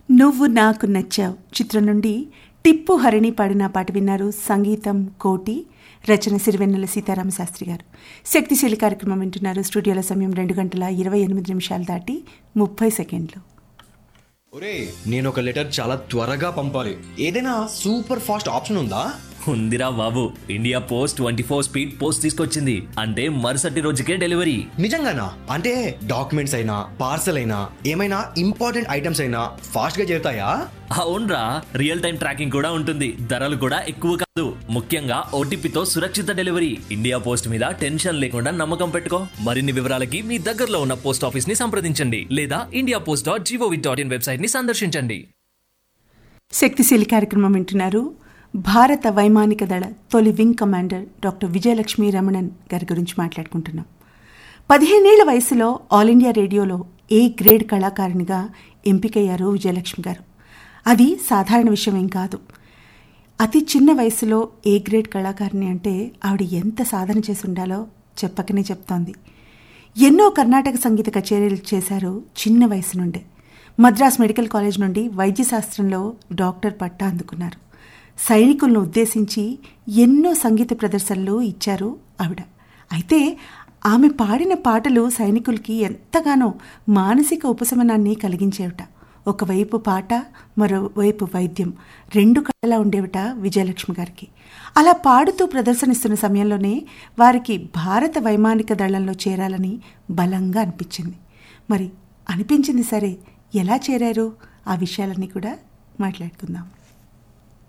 నువ్వు నాకు నచ్చావు చిత్రం నుండి టిప్పు హరిణి పాడిన పాట విన్నారు సంగీతం కోటి రచన సిరివెన్నెల సీతారామ శాస్త్రి గారు శక్తిశీలి కార్యక్రమం వింటున్నారు స్టూడియోల సమయం రెండు గంటల ఇరవై ఎనిమిది నిమిషాలు దాటి ముప్పై సెకండ్లు ఒరే నేను ఒక లెటర్ చాలా త్వరగా పంపాలి ఏదైనా సూపర్ ఫాస్ట్ ఆప్షన్ ఉందా ఉందిరా బాబు India post twenty four speed post తీసుకొచ్చింది అంటే మరుసటి రోజుకే డెలివరీ నిజంగానా అంటే డాక్యుమెంట్స్ అయినా పార్సల్ అయినా ఏమైనా ఇంపార్టెంట్ ఐటమ్స్ అయినా ఫాస్ట్ గా చేరుతాయా అవునరా రియల్ టైం ట్రాకింగ్ కూడా ఉంటుంది ధరలు కూడా ఎక్కువ కాదు ముఖ్యంగా ఓటీపీతో సురక్షిత డెలివరీ ఇండియా పోస్ట్ మీద టెన్షన్ లేకుండా నమ్మకం పెట్టుకో మరిన్ని వివరాలకి మీ దగ్గరలో ఉన్న పోస్ట్ ఆఫీస్ ని సంప్రదించండి లేదా India post dot GOV dot in website ని సందర్శించండి శక్తిశీలి కార్యక్రమం వింటున్నారు భారత వైమానిక దళ తొలి wing commander doctor Vijayalakshmi Ramanan గారి గురించి మాట్లాడుకుంటున్నాం పదిహేనేళ్ల వయసులో ఆల్ ఇండియా రేడియోలో ఏ గ్రేడ్ కళాకారిణిగా ఎంపికయ్యారు విజయలక్ష్మి గారు అది సాధారణ విషయం ఏం కాదు అతి చిన్న వయసులో ఏ గ్రేడ్ కళాకారిణి అంటే ఆవిడ ఎంత సాధన చేసి ఉండాలో చెప్పకనే చెప్తోంది ఎన్నో కర్ణాటక సంగీత కచేరీలు చేశారు చిన్న వయసు నుండే మద్రాస్ మెడికల్ కాలేజ్ నుండి వైద్యశాస్త్రంలో డాక్టర్ పట్టా అందుకున్నారు సైనికులను ఉద్దేశించి ఎన్నో సంగీత ప్రదర్శనలు ఇచ్చారు ఆవిడ అయితే ఆమె పాడిన పాటలు సైనికులకి ఎంతగానో మానసిక ఉపశమనాన్ని కలిగించేవిట ఒకవైపు పాట మరోవైపు వైద్యం రెండు కళలా ఉండేవిట విజయలక్ష్మి గారికి అలా పాడుతూ ప్రదర్శనిస్తున్న సమయంలోనే వారికి భారత వైమానిక దళంలో చేరాలని బలంగా అనిపించింది మరి అనిపించింది సరే ఎలా చేరారు ఆ విషయాలన్నీ కూడా మాట్లాడుకుందాం